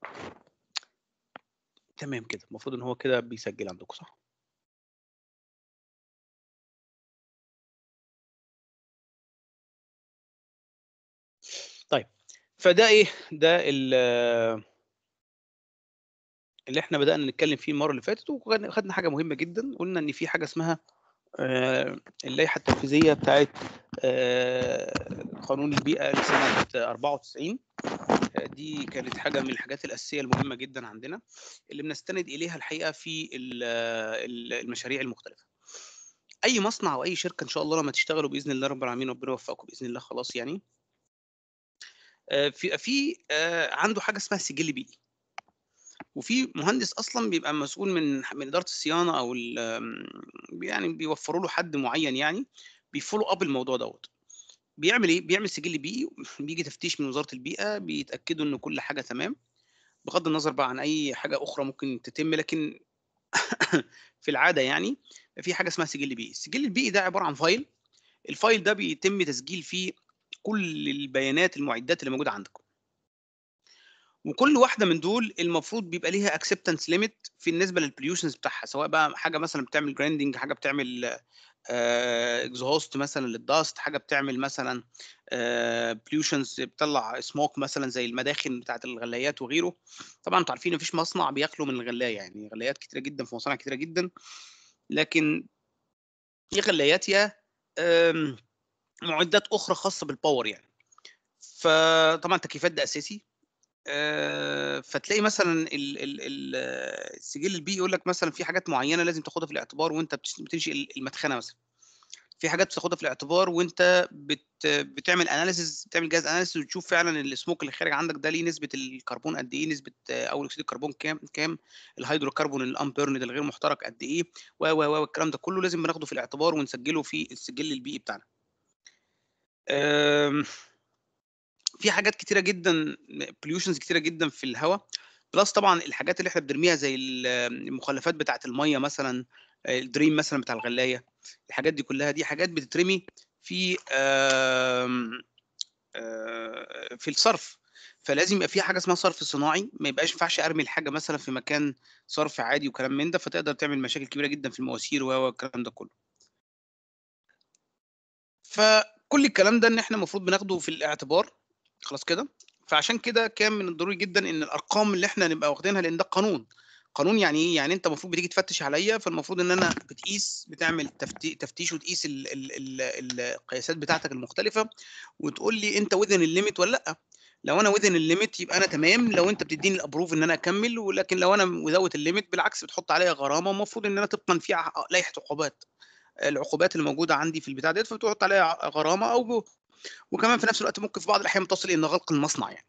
تمام كده المفروض ان هو كده بيسجل عندكم صح طيب فده ايه ده ال- اللي احنا بدأنا نتكلم فيه المرة اللي فاتت وخدنا حاجة مهمة جدا قلنا ان في حاجة اسمها آه، اللائحة التنفيذية بتاعت آه، قانون البيئة لسنة 94 آه، دي كانت حاجة من الحاجات الأساسية المهمة جدا عندنا اللي بنستند إليها الحقيقة في ال- ال- المشاريع المختلفة أي مصنع أو أي شركة إن شاء الله لما تشتغلوا بإذن الله رب العالمين ربنا يوفقكم بإذن الله خلاص يعني آه، في في آه، عنده حاجة اسمها سجل بيئي وفي مهندس اصلا بيبقى مسؤول من من اداره الصيانه او ال- آم، يعني بيوفروا له حد معين يعني بيفولو اب الموضوع دوت بيعمل ايه بيعمل سجل بيئي بيجي تفتيش من وزاره البيئه بيتاكدوا ان كل حاجه تمام بغض النظر بقى عن اي حاجه اخرى ممكن تتم لكن في العاده يعني في حاجه اسمها سجل بيئي السجل البيئي ده عباره عن فايل الفايل ده بيتم تسجيل فيه كل البيانات المعدات اللي موجوده عندكم وكل واحده من دول المفروض بيبقى ليها اكسبتنس ليميت في النسبه للبوليوشنز بتاعها سواء بقى حاجه مثلا بتعمل جرايندنج حاجه بتعمل اكزهوست مثلا للداست حاجه بتعمل مثلا بوليوشنز بتطلع سموك مثلا زي المداخن بتاعت الغلايات وغيره طبعا انتوا عارفين مفيش مصنع بيخلو من الغلايه يعني غلايات كتيره جدا في مصانع كتيره جدا لكن في غلايات يا آم، معدات اخرى خاصه بالباور يعني فطبعا تكييفات ده اساسي آه، فتلاقي مثلا ال- ال- ال- السجل البيئي يقول لك مثلا في حاجات معينه لازم تاخدها في الاعتبار وانت بتش- بتنشئ المدخنه مثلا في حاجات بتاخدها في الاعتبار وانت بت بتعمل اناليسيز بتعمل جهاز اناليسيز وتشوف فعلا السموك اللي خارج عندك ده ليه نسبه الكربون قد ايه نسبه آه، اول اكسيد الكربون كام كام الهيدروكربون الامبيرند الغير محترق قد ايه و و و الكلام ده كله لازم بناخده في الاعتبار ونسجله في السجل البيئي بتاعنا آم، في حاجات كتيره جدا بوليوشنز كتيره جدا في الهواء بلس طبعا الحاجات اللي احنا بنرميها زي ال- المخلفات بتاعه الميه مثلا الدريم مثلا بتاع الغلايه الحاجات دي كلها دي حاجات بتترمي في آم، آه، في الصرف فلازم يبقى في حاجه اسمها صرف صناعي ما يبقاش ينفعش ارمي الحاجه مثلا في مكان صرف عادي وكلام من ده فتقدر تعمل مشاكل كبيره جدا في المواسير و- والكلام ده كله فكل الكلام ده ان احنا المفروض بناخده في الاعتبار خلاص كده فعشان كده كان من الضروري جدا ان الارقام اللي احنا نبقى واخدينها لان ده قانون قانون يعني ايه يعني انت المفروض بتيجي تفتش عليا فالمفروض ان انا بتقيس بتعمل تفتي تفتيش وتقيس ال ال ال القياسات بتاعتك المختلفه وتقول لي انت وذن الليميت ولا لا لو انا وذن الليميت يبقى انا تمام لو انت بتديني الابروف ان انا اكمل ولكن لو انا وذوت الليميت بالعكس بتحط عليا غرامه المفروض ان انا طبقا في ع- لائحه عقوبات العقوبات اللي موجوده عندي في البتاع ديت فبتحط عليها ع- غرامه او وكمان في نفس الوقت ممكن في بعض الاحيان تصل الى غلق المصنع يعني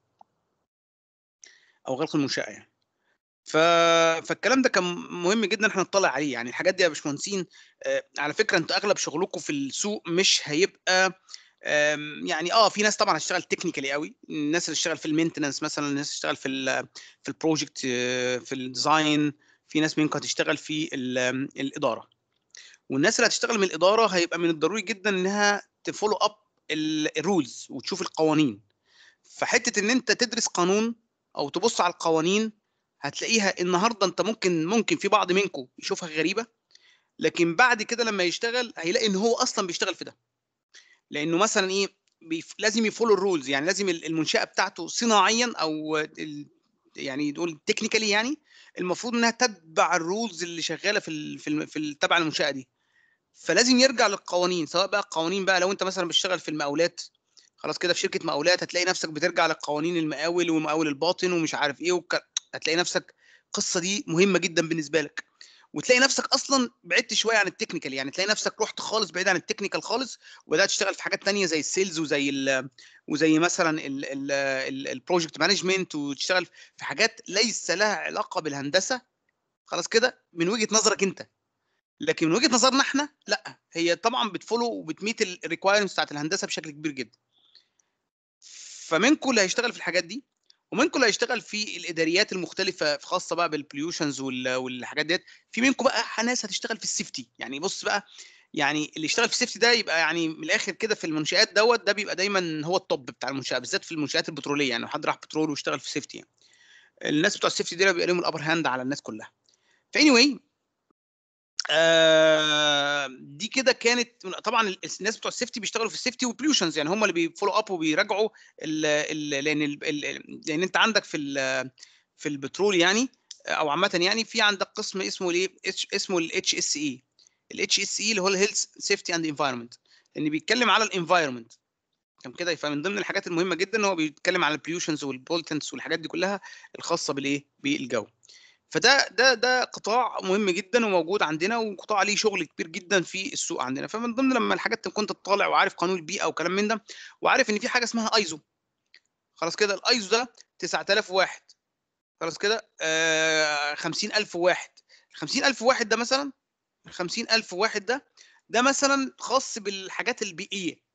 او غلق المنشاه يعني ف... فالكلام ده كان مهم جدا احنا نطلع عليه يعني الحاجات دي يا باشمهندسين آه، على فكره انتوا اغلب شغلكم في السوق مش هيبقى آم، يعني اه في ناس طبعا هتشتغل تكنيكالي قوي الناس اللي تشتغل في المينتنس مثلا الناس اللي تشتغل في ال في البروجكت في الديزاين في ناس منكم هتشتغل في ال- الاداره والناس اللي هتشتغل من الاداره هيبقى من الضروري جدا انها تفولو اب الرولز وتشوف القوانين فحته ان انت تدرس قانون او تبص على القوانين هتلاقيها النهارده انت ممكن ممكن في بعض منكم يشوفها غريبه لكن بعد كده لما يشتغل هيلاقي ان هو اصلا بيشتغل في ده لانه مثلا ايه بيف... لازم يفولو الرولز يعني لازم ال- المنشاه بتاعته صناعيا او ال... يعني نقول تكنيكالي يعني المفروض انها تتبع الرولز اللي شغاله في ال... في, الم... في ال- تبع المنشاه دي فلازم يرجع للقوانين سواء بقى القوانين بقى لو انت مثلا بتشتغل في المقاولات خلاص كده في شركه مقاولات هتلاقي نفسك بترجع للقوانين المقاول ومقاول الباطن ومش عارف ايه وك... هتلاقي نفسك القصه دي مهمه جدا بالنسبه لك وتلاقي نفسك اصلا بعدت شويه عن التكنيكال يعني تلاقي نفسك رحت خالص بعيد عن التكنيكال خالص وبدات تشتغل في حاجات تانية زي السيلز وزي ال وزي مثلا البروجكت مانجمنت وتشتغل في حاجات ليس لها علاقه بالهندسه خلاص كده من وجهه نظرك انت لكن من وجهه نظرنا احنا لا هي طبعا بتفولو وبتميت الريكوايرمنتس بتاعت الهندسه بشكل كبير جدا فمنكم اللي هيشتغل في الحاجات دي ومنكم اللي هيشتغل في الاداريات المختلفه خاصه بقى بالبوليوشنز والحاجات ديت في منكم بقى ناس هتشتغل في السيفتي يعني بص بقى يعني اللي يشتغل في السيفتي ده يبقى يعني من الاخر كده في المنشات دوت ده بيبقى دايما هو الطب بتاع المنشاه بالذات في المنشات البتروليه يعني لو حد راح بترول واشتغل في سيفتي يعني. الناس بتوع السيفتي دول بيبقى لهم الابر هاند على الناس كلها فاني واي آه دي كده كانت طبعا الناس بتوع السيفتي بيشتغلوا في السيفتي والبوليوشنز يعني هم اللي بيفولو اب وبيراجعوا ال ال لان ال لان انت عندك في في البترول يعني او عامه يعني في عندك قسم اسمه الايه اسمه الاتش اس اي الاتش اس اي اللي هو الهيلث سيفتي اند انفايرمنت لان بيتكلم على الانفايرمنت كان كده فمن ضمن الحاجات المهمه جدا ان هو بيتكلم على البوليوشنز والبولتنس والحاجات دي كلها الخاصه بالايه بالجو فده ده ده قطاع مهم جدا وموجود عندنا وقطاع ليه شغل كبير جدا في السوق عندنا فمن ضمن لما الحاجات كنت تطالع وعارف قانون البيئه وكلام من ده وعارف ان في حاجه اسمها ايزو خلاص كده الايزو ده 9001 خلاص كده آه 50000 واحد ال 50000 واحد ده مثلا ال 50000 واحد ده ده مثلا خاص بالحاجات البيئيه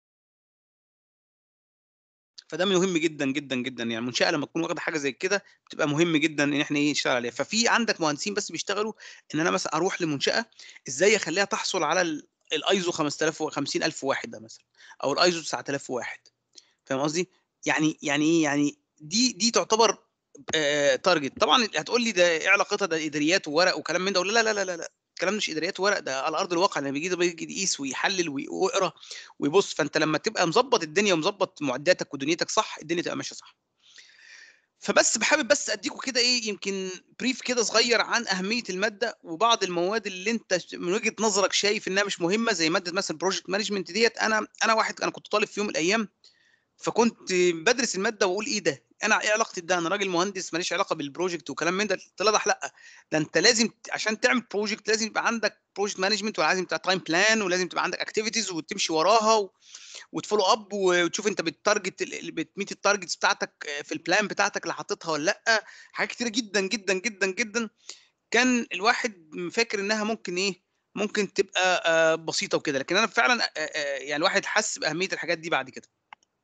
فده مهم جدا جدا جدا يعني المنشاه لما تكون واخده حاجه زي كده بتبقى مهم جدا ان احنا ايه نشتغل عليها ففي عندك مهندسين بس بيشتغلوا ان انا مثلا اروح لمنشاه ازاي اخليها تحصل على الايزو 5000 50000 واحد ده مثلا او الايزو 9000 واحد فاهم قصدي يعني يعني ايه يعني دي دي تعتبر آه تارجت طبعا هتقول لي ده ايه علاقتها ده اداريات وورق وكلام من ده ولا لا لا لا لا, لا. الكلام مش اداريات ورق ده على ارض الواقع لما بيجي بيجي يقيس ويحلل ويقرا ويبص فانت لما تبقى مظبط الدنيا ومظبط معداتك ودنيتك صح الدنيا تبقى ماشيه صح فبس بحابب بس اديكم كده ايه يمكن بريف كده صغير عن اهميه الماده وبعض المواد اللي انت من وجهه نظرك شايف انها مش مهمه زي ماده مثلا بروجكت مانجمنت ديت انا انا واحد انا كنت طالب في يوم من الايام فكنت بدرس الماده واقول ايه ده انا ايه علاقتي بده انا راجل مهندس ماليش علاقه بالبروجكت وكلام من ده اتضح لا ده انت لازم عشان تعمل بروجكت لازم يبقى عندك بروجكت مانجمنت ولازم تبقى تايم بلان ولازم تبقى عندك اكتيفيتيز وتمشي وراها و... وتفولو اب وتشوف انت بتارجت بتميت التارجتس بتاعتك في البلان بتاعتك اللي حاططها ولا لا حاجات كتيره جدا جدا جدا جدا كان الواحد فاكر انها ممكن ايه ممكن تبقى بسيطه وكده لكن انا فعلا يعني الواحد حس باهميه الحاجات دي بعد كده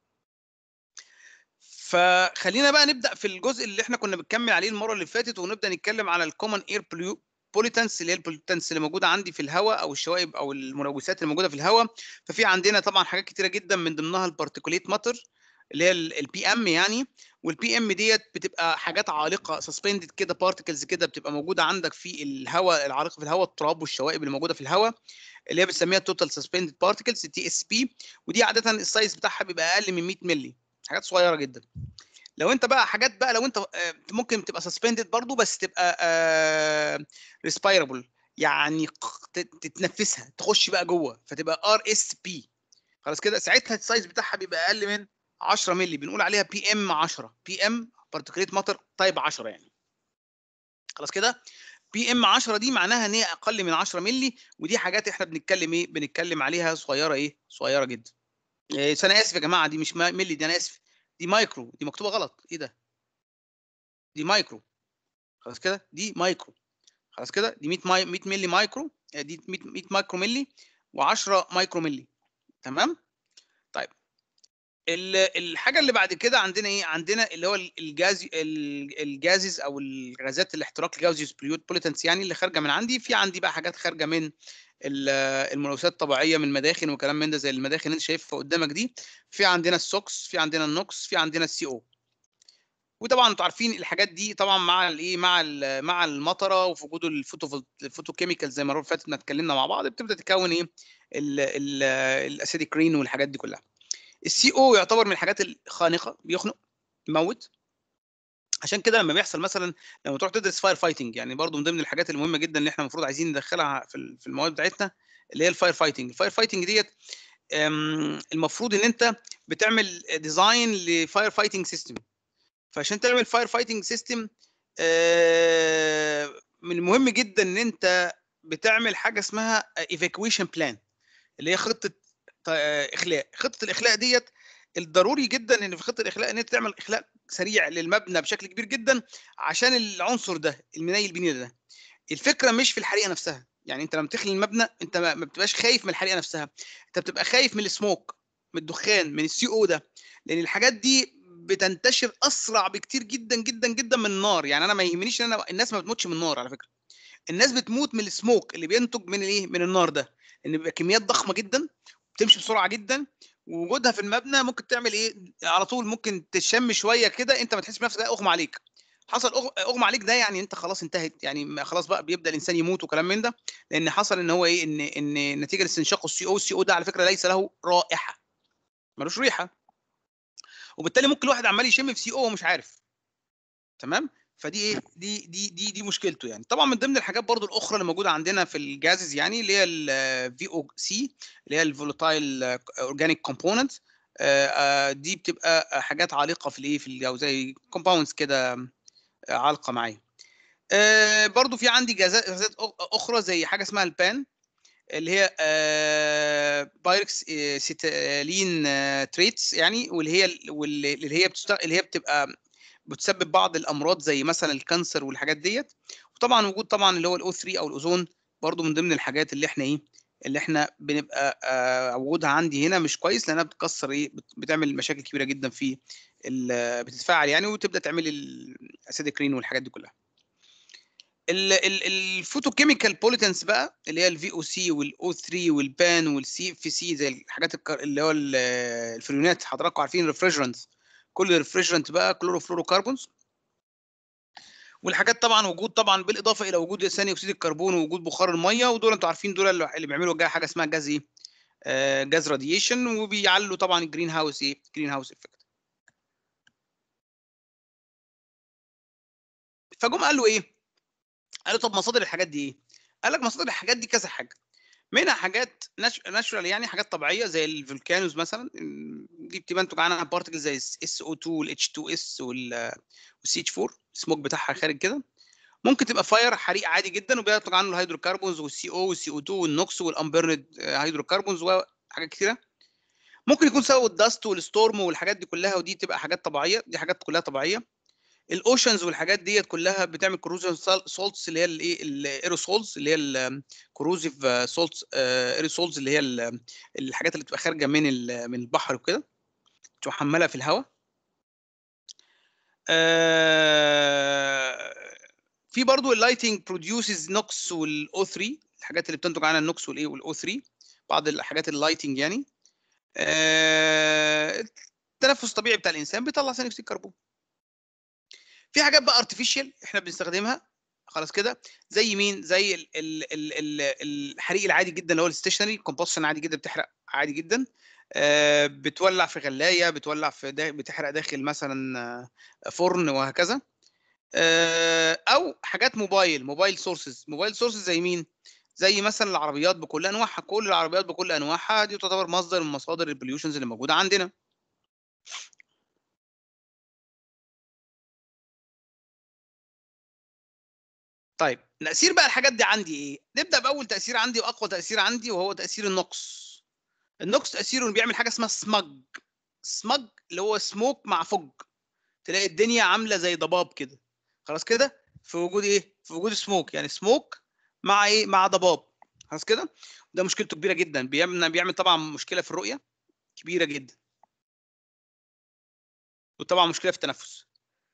فخلينا بقى نبدا في الجزء اللي احنا كنا بنكمل عليه المره اللي فاتت ونبدا نتكلم على الكومن اير بوليتنس اللي هي البوليتنس اللي موجوده عندي في الهواء او الشوائب او الملوثات اللي موجوده في الهواء ففي عندنا طبعا حاجات كتيره جدا من ضمنها البارتيكوليت ماتر اللي هي البي ام يعني والبي ام ديت بتبقى حاجات عالقه سسبندد كده بارتكلز كده بتبقى موجوده عندك في الهواء العالقه في الهواء التراب والشوائب اللي موجوده في الهواء اللي هي بنسميها توتال سسبندد بارتكلز تي اس بي ودي عاده السايز بتاعها بيبقى اقل من 100 مللي حاجات صغيره جدا لو انت بقى حاجات بقى لو انت ممكن تبقى سسبندد برضو بس تبقى ريسبيربل يعني تتنفسها تخش بقى جوه فتبقى ار اس بي خلاص كده ساعتها السايز بتاعها بيبقى اقل من 10 مللي بنقول عليها بي ام 10 بي ام بارتيكليت ماتر تايب 10 يعني خلاص كده بي ام 10 دي معناها ان هي اقل من 10 مللي ودي حاجات احنا بنتكلم ايه بنتكلم عليها صغيره ايه صغيره جدا إيه انا اسف يا جماعه دي مش ملي دي انا اسف دي مايكرو دي مكتوبه غلط ايه ده دي مايكرو خلاص كده دي مايكرو خلاص كده دي 100 ماي 100 مللي مايكرو دي 100 100 مايكرو مللي و10 مايكرو مللي تمام طيب الحاجه اللي بعد كده عندنا ايه عندنا اللي هو الجاز الجازز او الغازات الاحتراق الجازيوس بوليتنس يعني اللي خارجه من عندي في عندي بقى حاجات خارجه من الملوثات الطبيعيه من مداخن وكلام من ده زي المداخن اللي انت شايفها قدامك دي في عندنا السوكس في عندنا النوكس في عندنا السي او وطبعا انتوا عارفين الحاجات دي طبعا مع الايه مع مع المطره وفي وجود الفوتو الفوتوكيميكال زي ما المره فاتت ما اتكلمنا مع بعض بتبدا تكون ايه الاسيديك رين والحاجات دي كلها السي او يعتبر من الحاجات الخانقه بيخنق يموت عشان كده لما بيحصل مثلا لما تروح تدرس فاير فايتنج يعني برضو من ضمن الحاجات المهمه جدا اللي احنا المفروض عايزين ندخلها في في المواد بتاعتنا اللي هي الفاير فايتنج الفاير فايتنج ديت المفروض ان انت بتعمل ديزاين لفاير فايتنج سيستم فعشان تعمل فاير فايتنج سيستم من المهم جدا ان انت بتعمل حاجه اسمها ايفاكويشن بلان اللي هي خطه اخلاء خطه الاخلاء ديت الضروري جدا ان في خطه الاخلاء ان انت تعمل اخلاء سريع للمبنى بشكل كبير جدا عشان العنصر ده المنيل البنية ده الفكره مش في الحريقه نفسها يعني انت لما تخلي المبنى انت ما بتبقاش خايف من الحريقه نفسها انت بتبقى خايف من السموك من الدخان من السي او ده لان الحاجات دي بتنتشر اسرع بكتير جدا جدا جدا من النار يعني انا ما يهمنيش ان انا الناس ما بتموتش من النار على فكره الناس بتموت من السموك اللي بينتج من الايه من النار ده ان بيبقى كميات ضخمه جدا بتمشي بسرعه جدا ووجودها في المبنى ممكن تعمل ايه على طول ممكن تشم شويه كده انت ما تحسش بنفسك اغمى عليك حصل أغ- اغمى عليك ده يعني انت خلاص انتهت يعني ما- خلاص بقى بيبدا الانسان يموت وكلام من ده لان حصل ان هو ايه ان ان نتيجه لاستنشاق السي او السي او ده على فكره ليس له رائحه ملوش ريحه وبالتالي ممكن الواحد عمال يشم في سي او ومش عارف تمام فدي ايه دي دي دي دي مشكلته يعني طبعا من ضمن الحاجات برضو الاخرى اللي موجوده عندنا في الجازز يعني اللي هي الفي او سي اللي هي الفولاتايل اورجانيك كومبوننت دي بتبقى حاجات عالقه في الايه في الجو زي كومباوندز كده آه، عالقه معايا آه، برضو في عندي جازات غازات أخ- اخرى زي حاجه اسمها البان اللي هي آه، بايركس آه، سيتالين آه، تريتس يعني واللي هي واللي اللي هي بتشتغل اللي هي بتبقى بتسبب بعض الامراض زي مثلا الكانسر والحاجات ديت وطبعا وجود طبعا اللي هو الاو 3 او الاوزون برضو من ضمن الحاجات اللي احنا ايه اللي احنا بنبقى آه، وجودها عندي هنا مش كويس لانها بتكسر ايه بت- بتعمل مشاكل كبيره جدا في ال- بتتفاعل يعني وتبدا تعمل الاسيدكرين والحاجات دي كلها الفوتوكيميكال بوليتنس بقى اللي هي الفي او سي والاو 3 والبان والسي في سي زي الحاجات الك- اللي هو ال- الفريونات حضراتكم عارفين ريفريجرنتس كل ريفريجرنت بقى كلوروفلوروكربونز والحاجات طبعا وجود طبعا بالاضافه الى وجود ثاني اكسيد الكربون ووجود بخار الميه ودول انتوا عارفين دول اللي اللي بيعملوا جا- حاجه اسمها جاز ايه آه، جاز راديشن وبيعلوا طبعا الجرين هاوس ايه جرين هاوس افكت فجم قالوا ايه قالوا طب مصادر الحاجات دي ايه قال لك مصادر الحاجات دي كذا حاجه منها حاجات ناتشورال يعني حاجات طبيعيه زي الفولكانوز مثلا دي بتنتج عنها بارتكل زي اس او 2 والاتش 2 اس والسي اتش 4 السموك بتاعها خارج كده ممكن تبقى فاير حريق عادي جدا وبينتج عنه الهيدروكربونز والسي او والسي او 2 والنوكس والامبرند هيدروكربونز وحاجات كتيره ممكن يكون سبب الدست والستورم والحاجات دي كلها ودي تبقى حاجات طبيعيه دي حاجات كلها طبيعيه الاوشنز والحاجات ديت كلها بتعمل كروزيف سولتس اللي هي الايه الايروسولز اللي هي الكروزيف سولتس ايروسولز اللي هي ال- الحاجات اللي بتبقى خارجه من ال- من البحر وكده تبقى محمله في الهواء آه، في برضو اللايتنج بروديوسز نوكس والاو 3 الحاجات اللي بتنتج عنها النوكس والايه والاو 3 بعض الحاجات اللايتنج يعني آه، التنفس الطبيعي بتاع الانسان بيطلع ثاني اكسيد الكربون في حاجات بقى ارتفيشال احنا بنستخدمها خلاص كده زي مين زي ال ال ال ال الحريق العادي جدا اللي هو الستيشنري كومبوشن عادي جدا بتحرق عادي جدا آه، بتولع في غلايه بتولع في دا بتحرق داخل مثلا آه، فرن وهكذا آه، او حاجات موبايل موبايل سورسز موبايل سورسز زي مين زي مثلا العربيات بكل انواعها كل العربيات بكل انواعها دي تعتبر مصدر من مصادر البوليوشنز اللي موجوده عندنا طيب تاثير بقى الحاجات دي عندي ايه نبدا باول تاثير عندي واقوى تاثير عندي وهو تاثير النقص النقص تاثيره انه بيعمل حاجه اسمها سمج سمج اللي هو سموك مع فج تلاقي الدنيا عامله زي ضباب كده خلاص كده في وجود ايه في وجود سموك يعني سموك مع ايه مع ضباب خلاص كده ده مشكلته كبيره جدا بيعمل بيعمل طبعا مشكله في الرؤيه كبيره جدا وطبعا مشكله في التنفس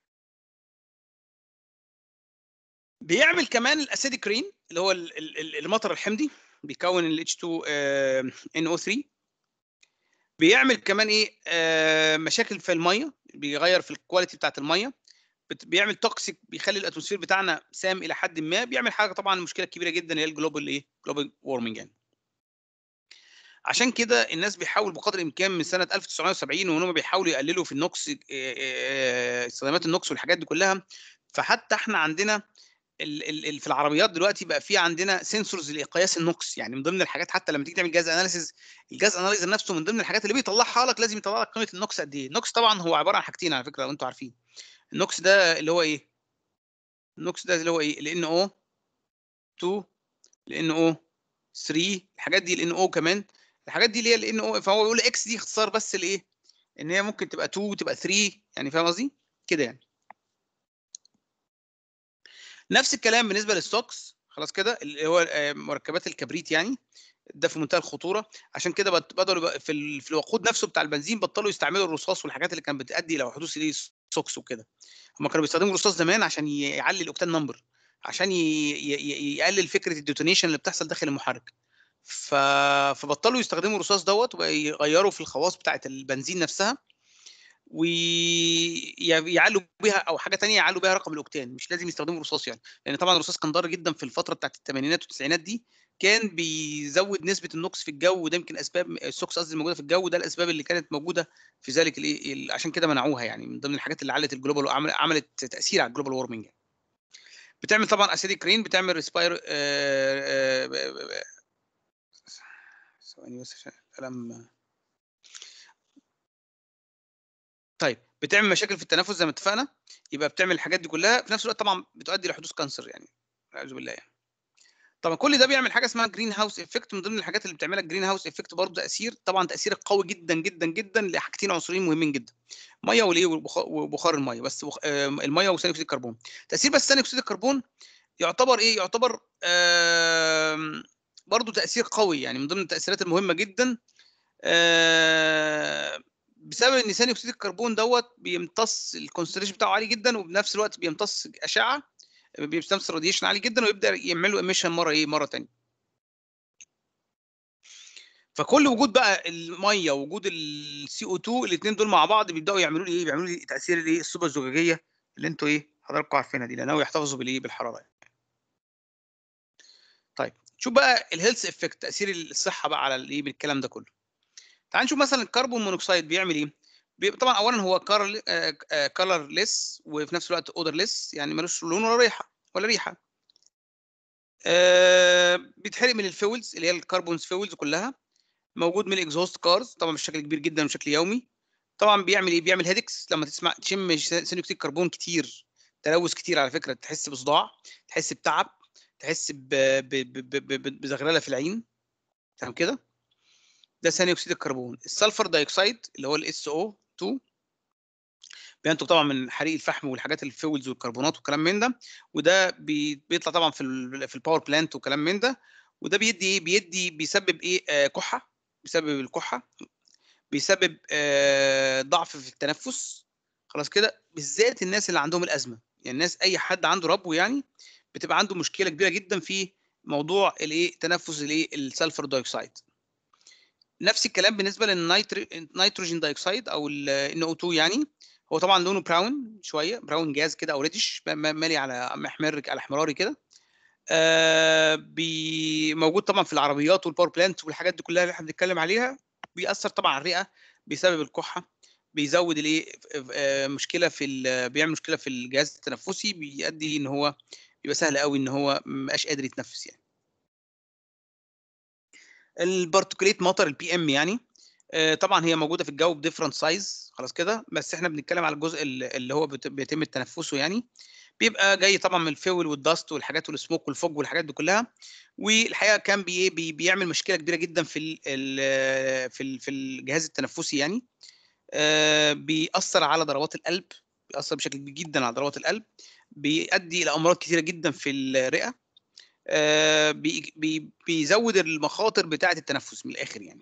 بيعمل كمان الاسيديك رين اللي هو ال- ال- ال- المطر الحمضي بيكون ال H2NO3 بيعمل كمان ايه آه، مشاكل في الميه بيغير في الكواليتي بتاعت الميه بت- بيعمل توكسيك بيخلي الاتموسفير بتاعنا سام الى حد ما بيعمل حاجه طبعا مشكله كبيره جدا اللي هي الجلوبال ايه جلوبال وورمنج يعني عشان كده الناس بيحاول بقدر الامكان من سنه 1970 وهم بيحاولوا يقللوا في النوكس آه، آه، استخدامات النوكس والحاجات دي كلها فحتى احنا عندنا ال ال ال في العربيات دلوقتي بقى في عندنا سنسورز لقياس النوكس يعني من ضمن الحاجات حتى لما تيجي تعمل جهاز اناليسيز الجهاز اناليزر نفسه من ضمن الحاجات اللي بيطلعها لك لازم يطلع لك قيمه النوكس قد ايه النوكس طبعا هو عباره عن حاجتين على فكره لو انتوا عارفين النوكس ده اللي هو ايه النوكس ده اللي هو ايه ال NO 2 ال NO 3 الحاجات دي ال NO كمان الحاجات دي اللي هي ال NO فهو بيقول اكس دي اختصار بس لايه ان هي ممكن تبقى 2 تبقى 3 يعني فاهم قصدي كده يعني نفس الكلام بالنسبه للسوكس خلاص كده اللي هو آه، مركبات الكبريت يعني ده في منتهى الخطوره عشان كده بط- بدأوا يبقى في ال- في الوقود نفسه بتاع البنزين بطلوا يستعملوا الرصاص والحاجات اللي كانت بتؤدي الى حدوث ايه سوكس وكده هم كانوا بيستخدموا الرصاص زمان عشان يعلي الاوكتان نمبر عشان ي... ي... ي- يقلل فكره الديتونيشن اللي بتحصل داخل المحرك ف... فبطلوا يستخدموا الرصاص دوت وبقى يغيروا في الخواص بتاعه البنزين نفسها ويعلوا بيها او حاجه تانية يعلوا بيها رقم الاوكتان مش لازم يستخدموا رصاص يعني لان طبعا الرصاص كان ضار جدا في الفتره بتاعت الثمانينات والتسعينات دي كان بيزود نسبه النوكس في الجو وده يمكن اسباب السوكس قصدي الموجوده في الجو ده الاسباب اللي كانت موجوده في ذلك الايه عشان كده منعوها يعني من ضمن الحاجات اللي علت الجلوبال وعمل- عملت تاثير على الجلوبال وورمنج يعني. بتعمل طبعا اسيديك رين بتعمل ريسباير ثواني بس عشان القلم طيب بتعمل مشاكل في التنفس زي ما اتفقنا يبقى بتعمل الحاجات دي كلها في نفس الوقت طبعا بتؤدي لحدوث كانسر يعني اعوذ بالله يعني طبعا كل ده بيعمل حاجه اسمها جرين هاوس افكت من ضمن الحاجات اللي بتعملها الجرين هاوس افكت برضه تاثير طبعا تاثير قوي جدا جدا جدا لحاجتين عنصرين مهمين جدا ميه والايه والبخ- وبخار الميه بس بخ... آه، الميه وثاني اكسيد الكربون تاثير بس ثاني اكسيد الكربون يعتبر ايه يعتبر آم، برضه تاثير قوي يعني من ضمن التاثيرات المهمه جدا آه، بسبب ان ثاني اكسيد الكربون دوت بيمتص الكونسنتريشن بتاعه عالي جدا وبنفس الوقت بيمتص اشعه بيمتص راديشن عالي جدا ويبدا يعمل له ايميشن مره ايه مره ثانيه فكل وجود بقى الميه ووجود السي او 2 الاثنين دول مع بعض بيبداوا يعملوا لي ايه بيعملوا لي تاثير الايه الصوبه الزجاجيه اللي انتوا ايه حضراتكم عارفينها دي لانه يحتفظوا بالايه بالحراره يعني. طيب شوف بقى الهيلث افكت تاثير الصحه بقى على الايه بالكلام ده كله تعال نشوف مثلا الكربون مونوكسيد بيعمل ايه بي- طبعا اولا هو كلر ليس وفي نفس الوقت اودر ليس يعني ملوش لون ولا ريحه ولا ريحه آه، بيتحرق من الفيولز اللي هي الكربونز فيولز كلها موجود من الاكزوست كارز طبعا بشكل كبير جدا وبشكل يومي طبعا بيعمل ايه بيعمل هيدكس لما تسمع تشم ثاني اكسيد كربون كتير تلوث كتير على فكره تحس بصداع تحس بتعب تحس ب- ب- ب- ب- ب- بزغلله في العين تمام كده ده ثاني اكسيد الكربون السلفر دايوكسيد اللي هو الاس او 2 بينتج طبعا من حريق الفحم والحاجات الفيولز والكربونات والكلام من ده وده بي- بيطلع طبعا في ال في الباور بلانت وكلام من ده وده بيدي ايه بيدي بيسبب ايه آه كحه بيسبب الكحه بيسبب آه ضعف في التنفس خلاص كده بالذات الناس اللي عندهم الازمه يعني الناس اي حد عنده ربو يعني بتبقى عنده مشكله كبيره جدا في موضوع الايه تنفس الايه السلفر دايوكسيد نفس الكلام بالنسبه للنيتروجين دايوكسيد او ال NO2 يعني هو طبعا لونه براون شويه براون جاز كده او ريدش مالي على محمر على احمراري كده آه بي- موجود طبعا في العربيات والباور بلانت والحاجات دي كلها اللي احنا بنتكلم عليها بيأثر طبعا على الرئه بسبب الكحه بيزود الايه آه، مشكله في ال- بيعمل مشكله في الجهاز التنفسي بيؤدي ان هو بيبقى سهل قوي ان هو مبقاش قادر يتنفس يعني البارتيكوليت ماتر البي ام يعني آه، طبعا هي موجوده في الجو بديفرنت سايز خلاص كده بس احنا بنتكلم على الجزء ال- اللي هو بت- بيتم تنفسه يعني بيبقى جاي طبعا من الفيول والدست والحاجات والسموك والفوج والحاجات دي كلها والحقيقه كان بي إيه، بي بيعمل مشكله كبيره جدا في ال ال في ال في الجهاز التنفسي يعني آه، بيأثر على ضربات القلب بيأثر بشكل كبير جدا على ضربات القلب بيؤدي الى امراض كثيره جدا في الرئه آه، بي بي بيزود المخاطر بتاعه التنفس من الاخر يعني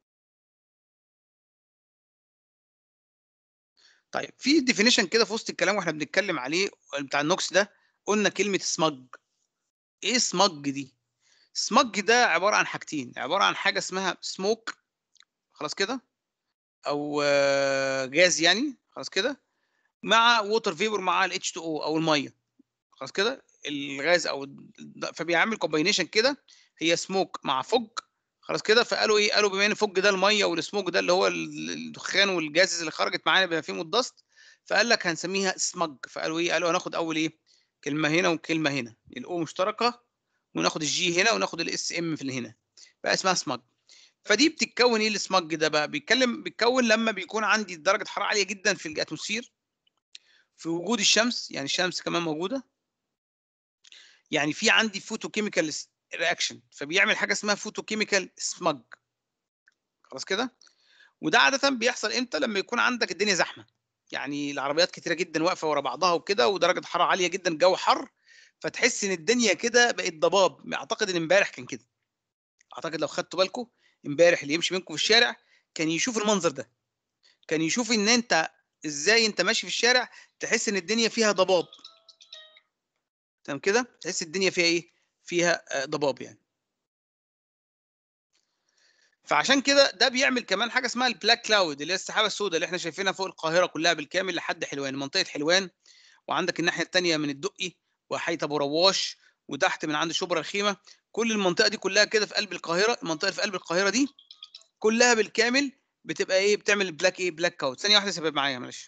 طيب في ديفينيشن كده في وسط الكلام واحنا بنتكلم عليه بتاع النوكس ده قلنا كلمه سمج ايه سمج دي سمج ده عباره عن حاجتين عباره عن حاجه اسمها سموك خلاص كده او آه، جاز يعني خلاص كده مع ووتر فيبر مع الاتش 2 او او الميه خلاص كده الغاز او الد- فبيعمل كومباينيشن كده هي سموك مع فوج خلاص كده فقالوا ايه قالوا بما ان فوج ده الميه والسموك ده اللي هو ال- الدخان والجازز اللي خرجت معانا بما فيهم الدست فقال لك هنسميها سمج فقالوا ايه قالوا هناخد اول ايه كلمه هنا وكلمه هنا الاو مشتركه وناخد الجي هنا وناخد الاس ام في اللي هنا بقى اسمها سمج فدي بتتكون ايه السمج ده بقى بيتكلم بيتكون لما بيكون عندي درجه حراره عاليه جدا في الاتموسفير في وجود الشمس يعني الشمس كمان موجوده يعني في عندي فوتوكيميكال رياكشن فبيعمل حاجه اسمها فوتوكيميكال سمج خلاص كده وده عاده بيحصل امتى لما يكون عندك الدنيا زحمه يعني العربيات كتيره جدا واقفه ورا بعضها وكده ودرجه حراره عاليه جدا الجو حر فتحس ان الدنيا كده بقت ضباب اعتقد ان امبارح كان كده اعتقد لو خدتوا بالكم امبارح اللي يمشي منكم في الشارع كان يشوف المنظر ده كان يشوف ان انت ازاي انت ماشي في الشارع تحس ان الدنيا فيها ضباب تمام كده تحس الدنيا فيها ايه فيها آه، ضباب يعني فعشان كده ده بيعمل كمان حاجه اسمها البلاك كلاود اللي هي السحابه السوداء اللي احنا شايفينها فوق القاهره كلها بالكامل لحد حلوان منطقه حلوان وعندك الناحيه الثانيه من الدقي وحي ابو رواش وتحت من عند شبرا الخيمه كل المنطقه دي كلها كده في قلب القاهره المنطقه اللي في قلب القاهره دي كلها بالكامل بتبقى ايه بتعمل بلاك ايه بلاك كاود ثانيه واحده يا شباب معايا معلش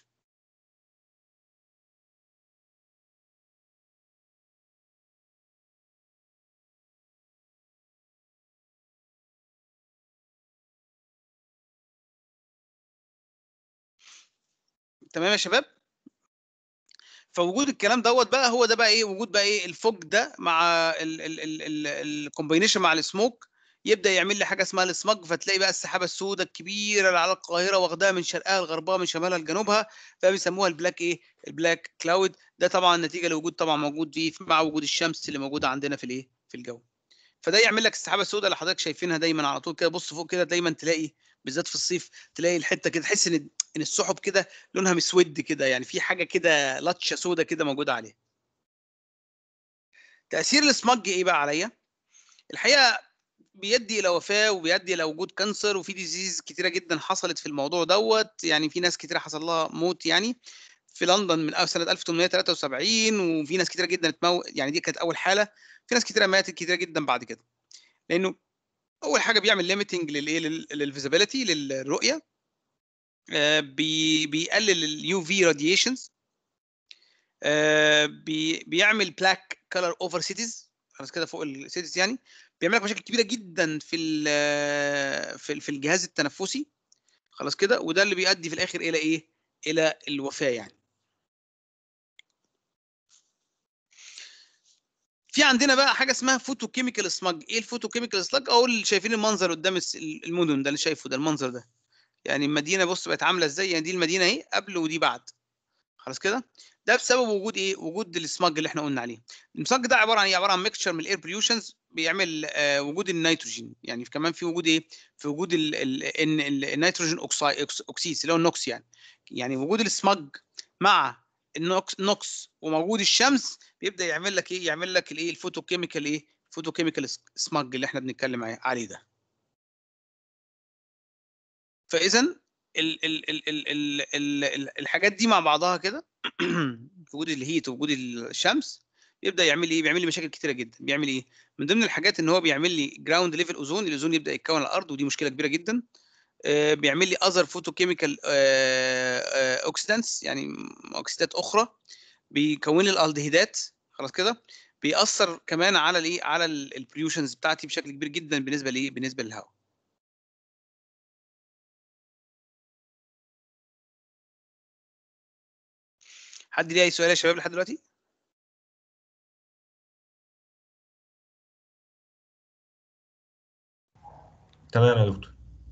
تمام يا شباب فوجود الكلام دوت بقى هو ده بقى ايه وجود بقى ايه الفوج ده مع الكومبينيشن مع السموك يبدا يعمل لي حاجه اسمها السمج فتلاقي بقى السحابه السوداء الكبيره اللي على القاهره واخداها من شرقها لغربها من شمالها لجنوبها فبيسموها البلاك ايه البلاك كلاود ده طبعا نتيجه لوجود طبعا موجود فيه مع وجود الشمس اللي موجوده عندنا في الايه في الجو فده يعمل لك السحابه السوداء اللي حضرتك شايفينها دايما على طول كده بص فوق كده دايما تلاقي بالذات في الصيف تلاقي الحته كده تحس ان ان السحب كده لونها مسود كده يعني في حاجه كده لطشه سوداء كده موجوده عليها تاثير السمج ايه بقى عليا الحقيقه بيدي الى وفاه وبيدي الى وجود كانسر وفي ديزيز كتيره جدا حصلت في الموضوع دوت يعني في ناس كتيره حصل لها موت يعني في لندن من سنه 1873 وفي ناس كتيره جدا اتمو... يعني دي كانت اول حاله في ناس كتيره ماتت كتيره جدا بعد كده لانه اول حاجه بيعمل ليميتنج للايه للفيزيبيليتي للرؤيه آه بي بيقلل اليو في راديشنز بي بيعمل بلاك كلر اوفر سيتيز خلاص كده فوق السيتيز يعني بيعمل لك مشاكل كبيره جدا في في في الجهاز التنفسي خلاص كده وده اللي بيؤدي في الاخر الى ايه الى الوفاه يعني في عندنا بقى حاجه اسمها فوتو كيميكال سمج ايه الفوتو كيميكال سمج او اللي شايفين المنظر قدام المدن ده اللي شايفه ده المنظر ده يعني المدينه بص بقت عامله ازاي يعني دي المدينه اهي قبل ودي بعد خلاص كده ده بسبب وجود ايه وجود السمج اللي احنا قلنا عليه السمج ده عباره عن ايه عباره عن ميكشر من الاير بوليوشنز بيعمل آه وجود النيتروجين يعني كمان في وجود ايه في وجود النيتروجين اوكسيد اللي هو النوكس يعني يعني وجود السمج مع النوكس نوكس وموجود الشمس بيبدا يعمل لك ايه يعمل لك الايه الفوتو كيميكال ايه فوتو كيميكال سمج اللي احنا بنتكلم عليه ده فاذا ال ال ال ال ال ال الحاجات دي مع بعضها كده وجود الهيت ووجود الشمس يبدا يعمل ايه بيعمل لي مشاكل كتيره جدا بيعمل ايه من ضمن الحاجات ان هو بيعمل لي جراوند ليفل اوزون الاوزون يبدا يتكون على الارض ودي مشكله كبيره جدا آه بيعمل لي اذر فوتو كيميكال اوكسيدانتس يعني اوكسيدات اخرى بيكون لي الالدهيدات خلاص كده بيأثر كمان على الايه على البريوشنز بتاعتي بشكل كبير جدا بالنسبه لايه بالنسبه للهواء حد ليه اي سؤال يا شباب لحد دلوقتي تمام يا دكتور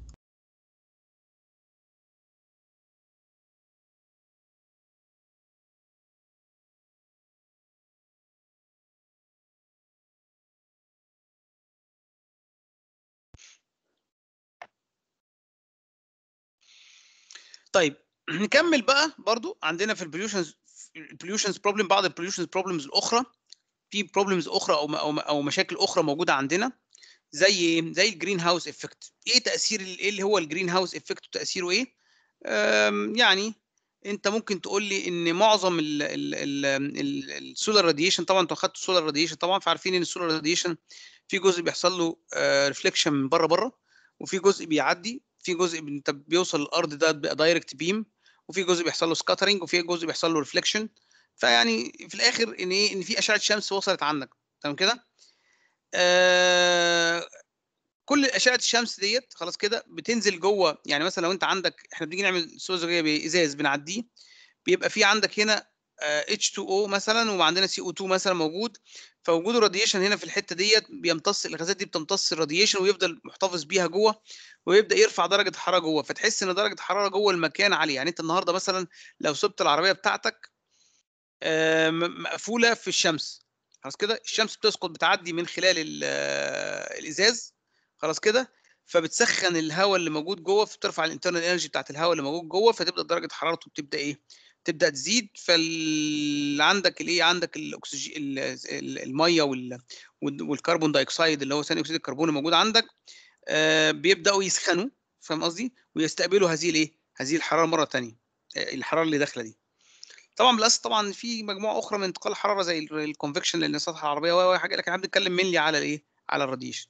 طيب نكمل بقى برضو عندنا في البوليوشنز البوليوشنز بروبلم بعض البوليوشنز بروبلمز الاخرى في بروبلمز اخرى او او او مشاكل اخرى موجوده عندنا زي ايه زي الجرين هاوس افكت ايه تاثير ايه اللي هو الجرين هاوس افكت وتاثيره ايه يعني انت ممكن تقول لي ان معظم السولار راديشن طبعا انتوا اخدتوا السولار راديشن طبعا فعارفين ان السولار راديشن في جزء بيحصل له ريفليكشن من بره بره وفي جزء بيعدي في جزء انت بيوصل الارض ده دايركت بيم وفي جزء بيحصل له سكاترنج وفي جزء بيحصل له ريفليكشن فيعني في الاخر ان ايه ان في اشعه شمس وصلت عندك تمام كده آه كل اشعه الشمس ديت خلاص كده بتنزل جوه يعني مثلا لو انت عندك احنا بنيجي نعمل صوره زجاجيه بازاز بنعديه بيبقى في عندك هنا H2O مثلا وعندنا CO2 مثلا موجود فوجود الراديشن هنا في الحته ديت بيمتص الغازات دي بتمتص الراديشن ويفضل محتفظ بيها جوه ويبدا يرفع درجه الحراره جوه فتحس ان درجه الحراره جوه المكان عاليه يعني انت النهارده مثلا لو سبت العربيه بتاعتك مقفوله في الشمس خلاص كده الشمس بتسقط بتعدي من خلال الازاز خلاص كده فبتسخن الهواء اللي موجود جوه فبترفع الانترنال انرجي بتاعت الهواء اللي موجود جوه فتبدا درجه حرارته بتبدا ايه تبدا تزيد فال عندك الايه عندك الاكسجين الميه وال... والكربون دايوكسيد اللي هو ثاني اكسيد الكربون الموجود عندك آه، بيبداوا يسخنوا فاهم قصدي ويستقبلوا هذه الايه هذه الحراره مره ثانيه الحراره اللي داخله دي طبعا بالاساس طبعا في مجموعه اخرى من انتقال الحراره زي الكونفكشن للسطح العربيه و حاجه لكن احنا بنتكلم منلي على الايه على الراديشن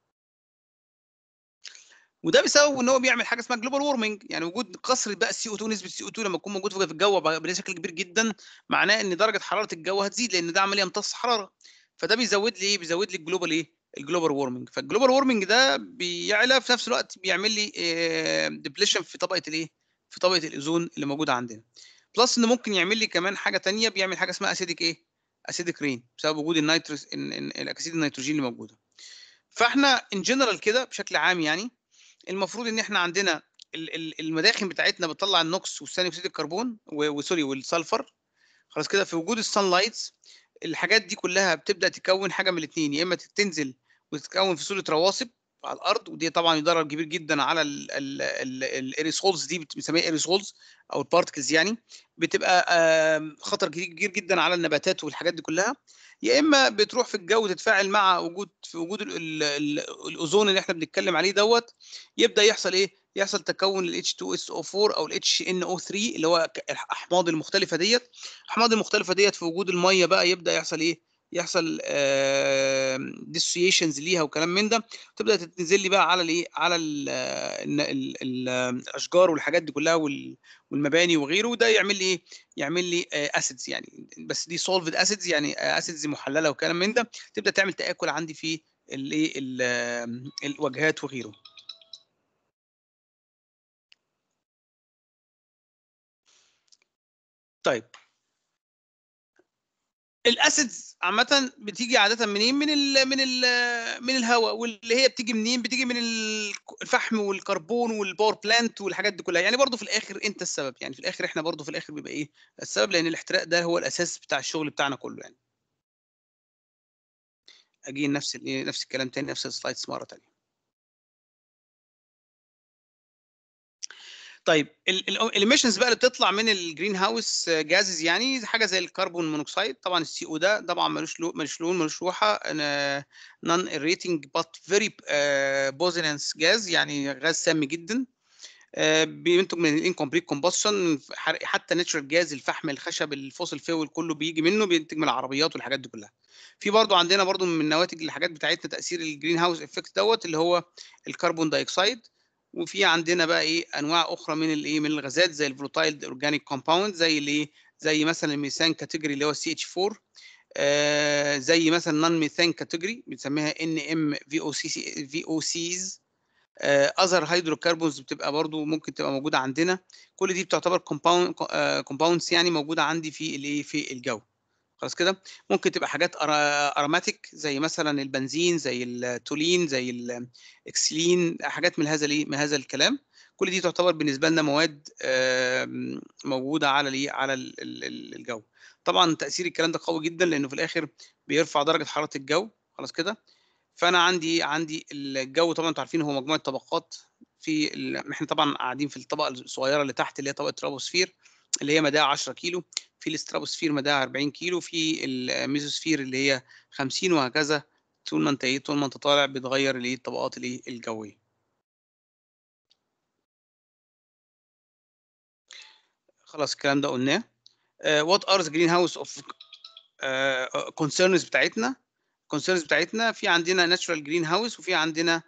وده بسبب ان هو بيعمل حاجه اسمها جلوبال وورمنج يعني وجود كثره بقى السي او 2 نسبه السي او 2 لما تكون موجود في الجو بشكل كبير جدا معناه ان درجه حراره الجو هتزيد لان ده عمليه امتص حراره فده بيزود لي ايه بيزود لي الجلوبال ايه الجلوبال وورمنج فالجلوبال وورمنج ده بيعلى في نفس الوقت بيعمل لي ديبليشن في طبقه الايه في طبقه الاوزون اللي موجوده عندنا بلس ان ممكن يعمل لي كمان حاجه ثانيه بيعمل حاجه اسمها اسيديك ايه اسيديك رين بسبب وجود النيتروس الاكسيد النيتروجين اللي موجوده فاحنا ان جنرال كده بشكل عام يعني المفروض ان احنا عندنا المداخن بتاعتنا بتطلع النوكس وثاني اكسيد الكربون وسوري والسلفر خلاص كده في وجود السان لايتس الحاجات دي كلها بتبدا تكون حاجه من الاثنين يا اما تنزل وتتكون في صوره رواسب على الارض ودي طبعا يضرر كبير جدا على الايريسولز دي بنسميها ايريسولز او البارتكلز يعني بتبقى خطر كبير جدا على النباتات والحاجات دي كلها يا اما بتروح في الجو تتفاعل مع وجود في وجود الاوزون اللي احنا بنتكلم عليه دوت يبدا يحصل ايه يحصل تكون ال H2SO4 او ال HNO3 اللي هو الاحماض المختلفه ديت الاحماض المختلفه ديت في وجود الميه بقى يبدا يحصل ايه يحصل ديسوسيشنز ليها وكلام من ده تبدا تنزل لي بقى على الايه على ال ال ال الاشجار والحاجات دي كلها والمباني وغيره وده يعمل لي ايه يعمل لي اسيدز يعني بس دي سولفد اسيدز يعني اسيدز محلله وكلام من ده تبدا تعمل تاكل عندي في الايه الواجهات وغيره طيب الاسيدز عامه بتيجي عاده منين من ال من ال من الهواء واللي هي بتيجي منين بتيجي من الفحم والكربون والباور بلانت والحاجات دي كلها يعني برضو في الاخر انت السبب يعني في الاخر احنا برضو في الاخر بيبقى ايه السبب لان الاحتراق ده هو الاساس بتاع الشغل بتاعنا كله يعني اجي نفس نفس الكلام تاني نفس السلايدز مره تانية طيب الاميشنز بقى اللي بتطلع من الجرين هاوس جازز يعني حاجه زي الكربون مونوكسيد طبعا السي او ده طبعا ملوش لون ملوش لون ملوش روحه نون ريتنج بات فيري بوزنس جاز يعني غاز سام جدا بينتج من الانكمبليت كومبشن حتى ناتشورال جاز الفحم الخشب الفوسل فيول كله بيجي منه بينتج من العربيات والحاجات دي كلها في برضو عندنا برضو من نواتج الحاجات بتاعتنا تاثير الجرين هاوس افكت دوت اللي هو الكربون دايوكسيد وفي عندنا بقى ايه انواع اخرى من الايه من الغازات زي الفولوتايل اورجانيك كومباوند زي الايه زي مثلا الميثان كاتيجوري اللي هو سي اتش 4 آه زي مثلا نون ميثان كاتيجوري بنسميها ان ام في او سي في او سيز اذر هيدروكربونز بتبقى برضو ممكن تبقى موجوده عندنا كل دي بتعتبر كومباوند كومباوندز يعني موجوده عندي في الايه في الجو خلاص كده ممكن تبقى حاجات اروماتيك زي مثلا البنزين زي التولين زي الاكسلين حاجات من هذا من هذا الكلام كل دي تعتبر بالنسبه لنا مواد موجوده على الايه على الجو طبعا تاثير الكلام ده قوي جدا لانه في الاخر بيرفع درجه حراره الجو خلاص كده فانا عندي عندي الجو طبعا انتوا عارفين هو مجموعه طبقات في احنا طبعا قاعدين في الطبقه الصغيره اللي تحت اللي هي طبقه ترابوسفير اللي هي مداها 10 كيلو في الاسترابوسفير مداها 40 كيلو في الميزوسفير اللي هي 50 وهكذا طول ما انت ايه طول ما انت طالع بتغير الايه الطبقات الايه الجويه خلاص الكلام ده قلناه وات ار ذا جرين هاوس اوف كونسيرنز بتاعتنا كونسيرنز بتاعتنا في عندنا ناتشورال جرين هاوس وفي عندنا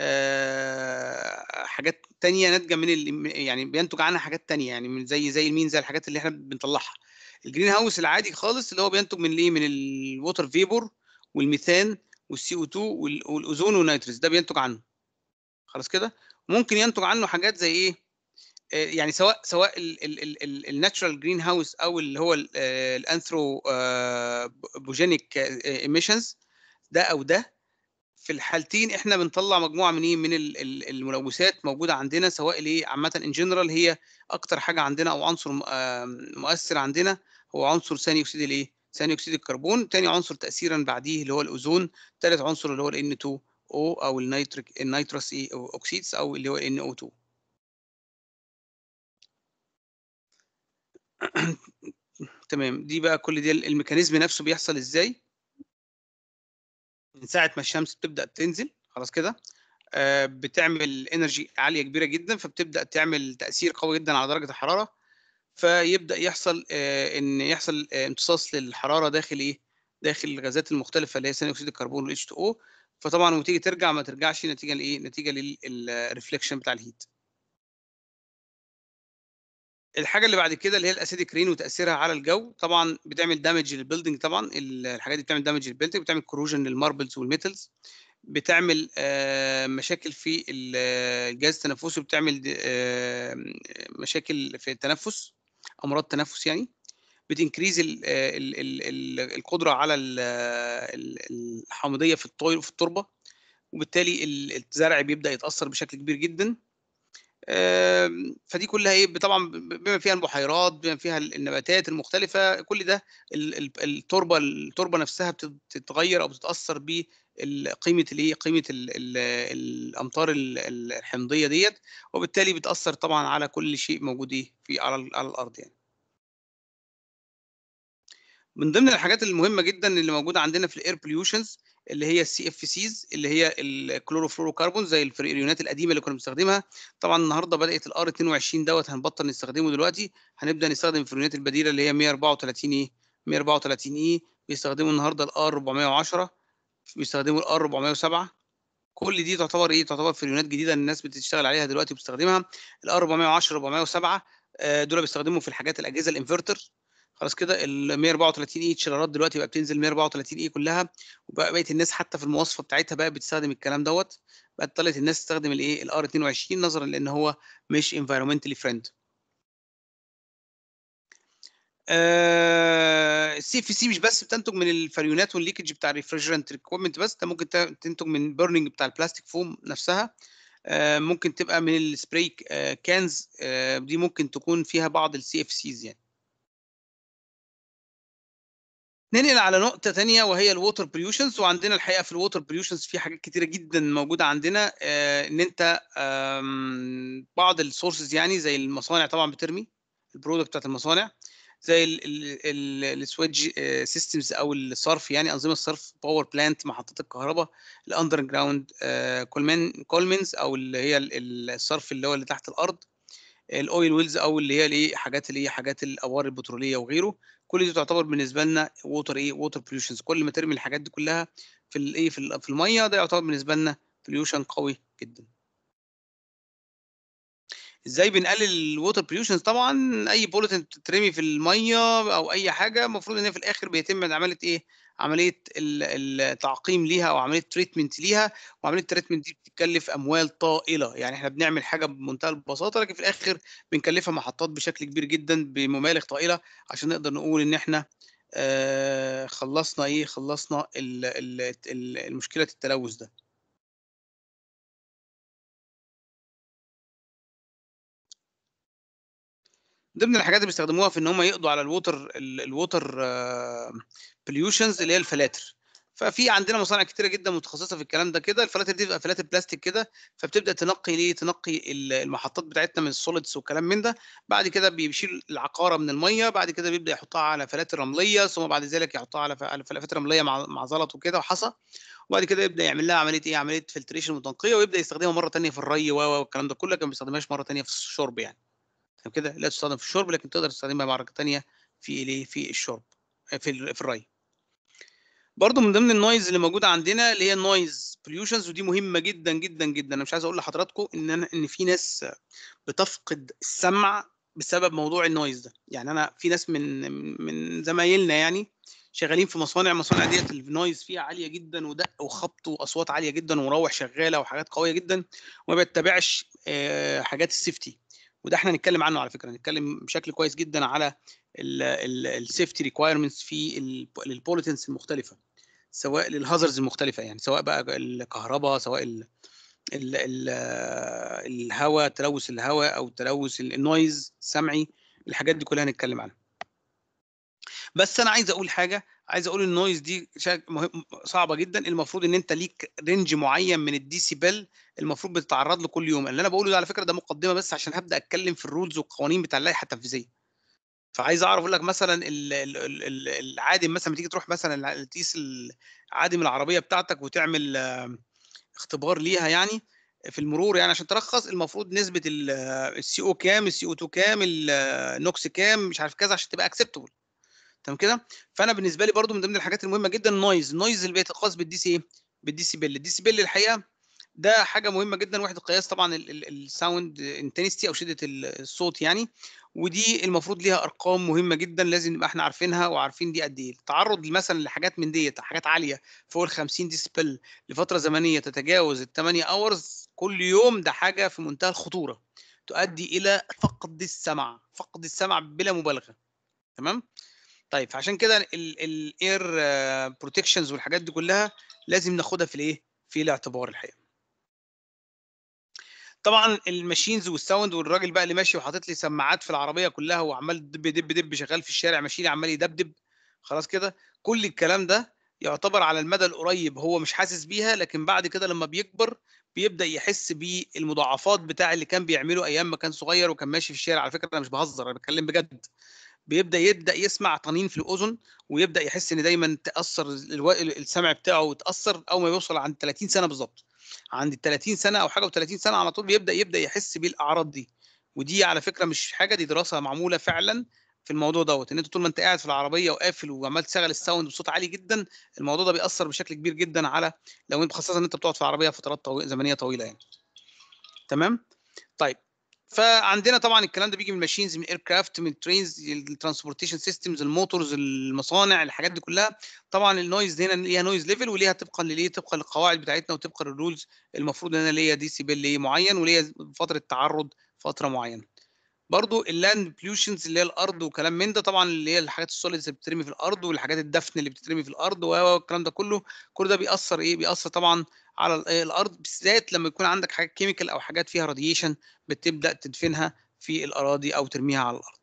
آه حاجات تانية ناتجة من يعني بينتج عنها حاجات تانية يعني من زي زي المين زي الحاجات اللي احنا بنطلعها الجرين هاوس العادي خالص اللي هو بينتج من الايه من الووتر فيبور والميثان والسي او 2 والاوزون والنيتروس ده بينتج عنه خلاص كده ممكن ينتج عنه حاجات زي ايه آه يعني سواء سواء الناتشرال جرين هاوس او اللي هو الانثرو بوجينيك ايميشنز ده او ده في الحالتين احنا بنطلع مجموعه من ايه من الملوثات موجوده عندنا سواء الايه عامه ان جنرال هي اكتر حاجه عندنا او عنصر مؤثر عندنا هو عنصر ثاني اكسيد الايه ثاني اكسيد الكربون ثاني عنصر تاثيرا بعديه اللي هو الاوزون ثالث عنصر اللي هو ال N2O او النيتريك النيتروس ايه اوكسيدز او اللي هو NO2 تمام دي بقى كل دي الميكانيزم نفسه بيحصل ازاي من ساعه ما الشمس بتبدا تنزل خلاص كده آآ بتعمل energy عالية كبيرة جدًا، فبتبدأ تعمل تأثير قوي جدًا على درجة الحرارة، فيبدأ يحصل آآ إن يحصل آآ امتصاص للحرارة داخل إيه، داخل الغازات المختلفة اللي هي ثاني أكسيد الكربون والH2O، فطبعًا لمّا تيجي ترجع ما ترجعش نتيجة لإيه، نتيجة لل ال الreflection بتاع الheat. الحاجة اللي بعد كده اللي هي الacidic rain وتأثيرها على الجو، طبعًا بتعمل damage للbuilding طبعًا، ال الحاجات دي بتعمل damage للbuilding، بتعمل corrosion للmarbles والmetals، بتعمل آآ مشاكل في ال الجهاز التنفسي، وبتعمل د آمم مشاكل في التنفس، أمراض تنفس يعني، بتincrease ال ال ال ال القدرة على ال ال الحامضية في الطي في التربة، وبالتالي ال الزرع بيبدأ يتأثر بشكل كبير جدًا. آمم فدي كلها إيه، ب طبعًا ب بما فيها البحيرات، بما فيها ال النباتات المختلفة، كل ده ال ال التربة التربة نفسها بت بتتغير أو بتتأثر بال قيمة الإيه، قيمة ال ال الأمطار ال ال الحمضية ديّة، وبالتالي بتأثر طبعًا على كل شيء موجود إيه، في على ال على الأرض يعني. من ضمن الحاجات المهمة جدًا اللي موجودة عندنا في الair pollutions اللي هي الCFCs اللي هي الchlorofluorocarbons زي الفريونات القديمة اللي كنا بنستخدمها، طبعًا النهارده بدأت الR22 دوّة هنبطل نستخدمه دلوقتي، هنبدأ نستخدم الفريونات البديلة اللي هي 134 إيه، 134E بيستخدموا النهارده الR410 بيستخدموا الR407 كل دي تعتبر إيه، تعتبر فريونات جديدة الناس بتشتغل عليها دلوقتي وبتستخدمها، الR410 407 آآ دول بيستخدموا في الحاجات الأجهزة الinverter خلاص كده، ال134E الشرارات دلوقتي بقى بتنزل 134E كلها، وبقى بقية الناس حتى في المواصفة بتاعتها بقى بتستخدم الكلام دوّة، بقت اضطرت الناس تستخدم الإيه، الR22 نظرًا لإن هو مش environmentally friend. آآ الCFC مش بس بتنتج من الفريونات والleakage بتاع الrefrigerant equipment بس، ده ممكن ت تنتج من burning بتاع الplastic foam نفسها، آآ ممكن تبقى من الspray آآ cans آآ دي ممكن تكون فيها بعض الCFCs يعني. ننقل على نقطة تانية وهي الwater pollutions وعندنا الحقيقة في الwater pollutions في حاجات كتيرة جدًا موجودة عندنا، آآ إن أنت آمم بعض الsources يعني زي المصانع طبعًا بترمي الproduct بتاعة المصانع، زي ال ال ال الsewage آآ systems أو الصرف يعني أنظمة الصرف power plant محطات الكهربا، الunderground آآ coalmin coalmines أو اللي هي ال ال الصرف اللي هو اللي تحت الأرض، الoil wells أو اللي هي الإيه، حاجات اللي هي حاجات الأبار البترولية وغيره، كل دي تعتبر بالنسبة لنا water إيه، water pollutions كل ما ترمي الحاجات دي كلها في الإيه، في ال في المَيّة ده يعتبر بالنسبة لنا pollution قوي جدًا. إزاي بنقلل الwater pollutions طبعًا أي pollutant بتترمي في المَيّة أو أي حاجة المفروض إن هي في الآخر بيتم عملية إيه، عملية ال التعقيم ليها أو عملية treatment ليها، وعملية الtreatment دي بتكلف أموال طائلة، يعني إحنا بنعمل حاجة بمنتهى البساطة لكن في الآخر بنكلفها محطات بشكل كبير جدًا بمبالغ طائلة عشان نقدر نقول إن إحنا آآ خلّصنا إيه، خلّصنا ال ال ال المشكلة التلوث ده. ضمن الحاجات اللي بيستخدموها في إن هم يقضوا على الwater ال الwater pollutions اللي هي الفلاتر، ففي عندنا مصانع كتيرة جدًا متخصصة في الكلام ده كده، الفلاتر دي بتبقى فلاتر بلاستيك كده، فبتبدأ تنقي ليه، تنقي ال المحطات بتاعتنا من الsolids والكلام من ده، بعد كده بيشيل العقارة من المَيّة، بعد كده بيبدأ يحطها على فلاتر رملية، ثم بعد ذلك يحطها على ف على فلاتر رملية مع مع زلط وكده وحصى، وبعد كده يبدأ يعمل لها عملية إيه، عملية filtration وتنقية ويبدأ يستخدمها مرة تانية في الري و، و، والكلام ده كله، لكن ما بيستخدمهاش مرة تانية في الشرب يعني. تمام كده، لا تستخدم في الشرب لكن تقدر تستخدمها مرة تانية في الإيه، في الشرب في ال في الري. برضه من ضمن الnoise اللي موجودة عندنا اللي هي الnoise pollutions ودي مهمة جدًا، جدًا، جدًا، أنا مش عايز أقول لحضراتكم إن أنا إن في ناس بتفقد السمع بسبب موضوع الnoise ده، يعني أنا في ناس من من زمايلنا يعني شغالين في مصانع، المصانع ديّة الnoise فيها عالية جدًا ودق وخبط وأصوات عالية جدًا ومراوح شغالة وحاجات قوية جدًا، وما بيتبعش آآ حاجات الsafety وده إحنا هنتكلم عنه على فكرة، هنتكلم بشكل كويس جدًا على ال ال الsafety requirements في ال للpollutants المختلفة، سواء للhazards المختلفة يعني، سواء بقى الكهربا، سواء ال ال ال الهوا، تلوث الهوا أو تلوث ال الnoise السمعي، الحاجات دي كلها هنتكلم عنها. بس أنا عايز أقول حاجة، عايز أقول الnoise دي شا مه صعبة جدًا، المفروض إن أنت ليك range معين من الديسيبل المفروض بتتعرض له كل يوم، اللي أنا باقوله ده على فكرة ده مقدمة بس عشان هابدأ أتكلم في الrules والقوانين بتاع اللائحة التنفيذية. فعايز أعرف أقول لك مثلًا ال ال ال ال العادم مثلًا لمّا تيجي تروح مثلًا ال تقيس ال عادم العربية بتاعتك وتعمل اختبار ليها يعني، في المرور يعني عشان ترخص المفروض نسبه السي او كام السي او 2 كام النوكس كام مش عارف كذا عشان تبقى اكسبتبل تمام كده فانا بالنسبه لي برضو من ضمن الحاجات المهمه جدا النويز النويز اللي بيتقاس بالدي سي ايه بالدي سي بيل الدي سي بيل الحقيقه ده حاجه مهمه جدا وحده قياس طبعا الساوند انتنستي او شده الصوت يعني ودي المفروض ليها ارقام مهمه جدا لازم نبقى احنا عارفينها وعارفين دي قد ايه التعرض مثلا لحاجات من ديت حاجات عاليه فوق ال 50 ديسبل لفتره زمنيه تتجاوز ال 8 اورز كل يوم ده حاجه في منتهى الخطوره تؤدي الى فقد السمع فقد السمع بلا مبالغه تمام طيب فعشان كده الاير بروتكشنز والحاجات دي كلها لازم ناخدها في الايه في الاعتبار الحقيقه طبعا الماشينز والساوند والراجل بقى اللي ماشي وحاطط لي سماعات في العربيه كلها وعمال دب دب دب شغال في الشارع ماشي لي عمال يدبدب خلاص كده كل الكلام ده يعتبر على المدى القريب هو مش حاسس بيها لكن بعد كده لما بيكبر بيبدا يحس بالمضاعفات بتاع اللي كان بيعمله ايام ما كان صغير وكان ماشي في الشارع على فكره انا مش بهزر انا بتكلم بجد بيبدا يبدا يسمع طنين في الاذن ويبدا يحس ان دايما تاثر الو... السمع بتاعه يتاثر اول ما يوصل عند 30 سنه بالظبط عند ال 30 سنه او حاجه و30 سنه على طول بيبدا يبدا يحس بالاعراض دي ودي على فكره مش حاجه دي دراسه معموله فعلا في الموضوع دوت ان انت طول ما انت قاعد في العربيه وقافل وعمال تشغل الساوند بصوت عالي جدا الموضوع ده بيأثر بشكل كبير جدا على لو انت خاصه ان انت بتقعد في العربيه فترات طويله زمنيه طويله يعني تمام طيب فعندنا طبعا الكلام ده بيجي من ماشينز من اير كرافت من ترينز الترانسبورتيشن سيستمز الموتورز المصانع الحاجات دي كلها طبعا النويز هنا ليها نويز ليفل وليها طبقا لليه طبقا للقواعد بتاعتنا وطبقا للرولز المفروض ان انا ليا دي سي بيل معين وليا فتره تعرض فتره معينه برضو اللاند بوليوشنز اللي هي الارض وكلام من ده طبعا اللي هي الحاجات السوليدز اللي بتترمي في الارض والحاجات الدفن اللي بتترمي في الارض والكلام ده كله كل ده بيأثر ايه بيأثر طبعا على الارض بالذات لما يكون عندك حاجات كيميكال او حاجات فيها راديشن بتبدا تدفنها في الاراضي او ترميها على الارض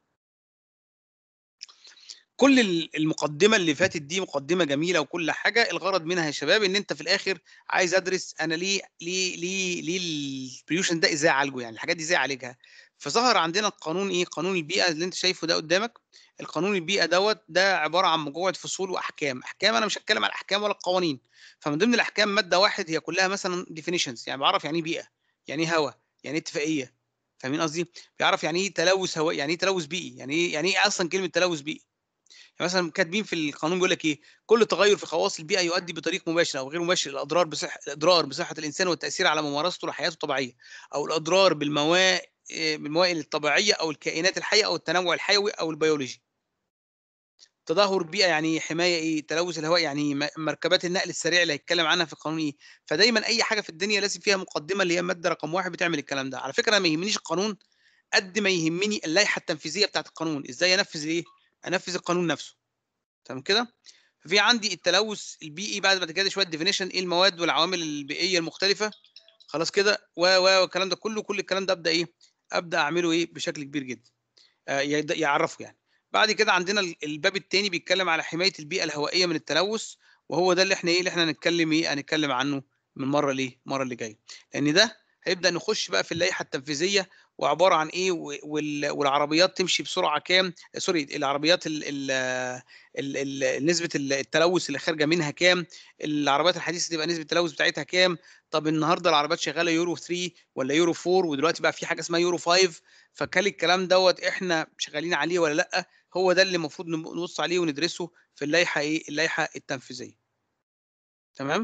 كل المقدمه اللي فاتت دي مقدمه جميله وكل حاجه الغرض منها يا شباب ان انت في الاخر عايز ادرس انا ليه ليه ليه ليه البوليوشن ده ازاي اعالجه يعني الحاجات دي ازاي اعالجها فظهر عندنا القانون ايه قانون البيئه اللي انت شايفه ده قدامك القانون البيئه دوت ده عباره عن مجموعه فصول واحكام احكام انا مش هتكلم على الاحكام ولا القوانين فمن ضمن الاحكام ماده واحد هي كلها مثلا ديفينيشنز يعني بعرف يعني ايه بيئه يعني ايه هواء يعني ايه اتفاقيه فاهمين قصدي بيعرف يعني ايه تلوث هواء يعني ايه تلوث بيئي يعني ايه يعني ايه اصلا كلمه تلوث بيئي يعني مثلا كاتبين في القانون بيقول لك ايه كل تغير في خواص البيئه يؤدي بطريق مباشر او غير مباشر الاضرار بصحه الاضرار بصحه الانسان والتاثير على ممارسته لحياته الطبيعيه او الاضرار بالمواد بالموائل الطبيعيه او الكائنات الحيه او التنوع الحيوي او البيولوجي تدهور بيئه يعني حمايه ايه تلوث الهواء يعني مركبات النقل السريع اللي هيتكلم عنها في القانون ايه فدايما اي حاجه في الدنيا لازم فيها مقدمه اللي هي ماده رقم واحد بتعمل الكلام ده على فكره انا ما يهمنيش القانون قد ما يهمني اللائحه التنفيذيه بتاعت القانون ازاي انفذ ايه انفذ القانون نفسه تمام كده في عندي التلوث البيئي بعد ما كده شويه ديفينيشن ايه المواد والعوامل البيئيه المختلفه خلاص كده و و والكلام ده كله كل الكلام ده ابدا ايه ابدا اعمله ايه بشكل كبير جدا آه يعرفه يعني بعد كده عندنا الباب الثاني بيتكلم على حمايه البيئه الهوائيه من التلوث وهو ده اللي احنا ايه اللي احنا هنتكلم ايه هنتكلم عنه من مره ليه المره اللي جايه لان ده هيبدا نخش بقى في اللائحه التنفيذيه وعباره عن ايه والعربيات تمشي بسرعه كام سوري العربيات ال ال ال ال نسبه التلوث اللي خارجه منها كام العربيات الحديثه تبقى نسبه التلوث بتاعتها كام طب النهارده العربيات شغاله يورو 3 ولا يورو 4 ودلوقتي بقى في حاجه اسمها يورو 5 فكان الكلام دوت احنا شغالين عليه ولا لا هو ده اللي المفروض نبص عليه وندرسه في اللائحه ايه اللائحه التنفيذيه تمام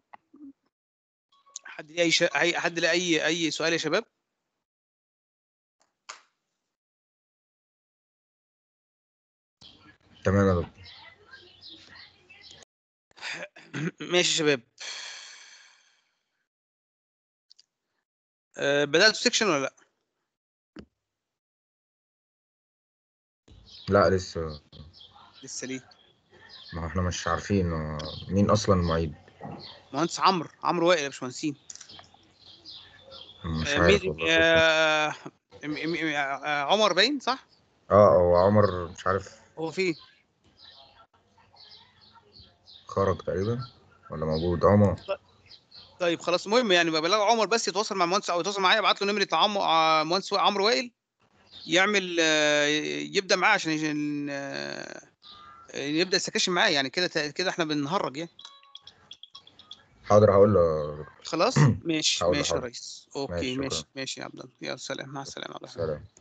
حد ليه اي ش... حد ليه اي اي سؤال يا شباب تمام يا دكتور ماشي يا شباب أه بدأت سيكشن ولا لا؟ لا لسه لسه ليه؟ ما احنا مش عارفين آه، مين اصلا المعيد مهندس عمرو عمرو وائل يا باشمهندسين مش آه، عارف مين والله آه م- م- م- آه، عمر باين صح؟ اه هو عمر مش عارف هو فين؟ خرج تقريبا ولا موجود عمر طيب خلاص المهم يعني ببلغ عمر بس يتواصل مع المهندس او يتواصل معايا ابعت له نمره عمرو آه، مهندس عمرو وائل يعمل آه، يبدا معاه عشان عشان، آه، يبدا السكاشن معاه يعني كده كده احنا بنهرج يعني حاضر هقول له خلاص ماشي هقول له ماشي يا حاضر. ريس اوكي ماشي، ماشي شكرا. ماشي يا عبد الله يلا سلام مع السلامه يا عبد الرحمن سلام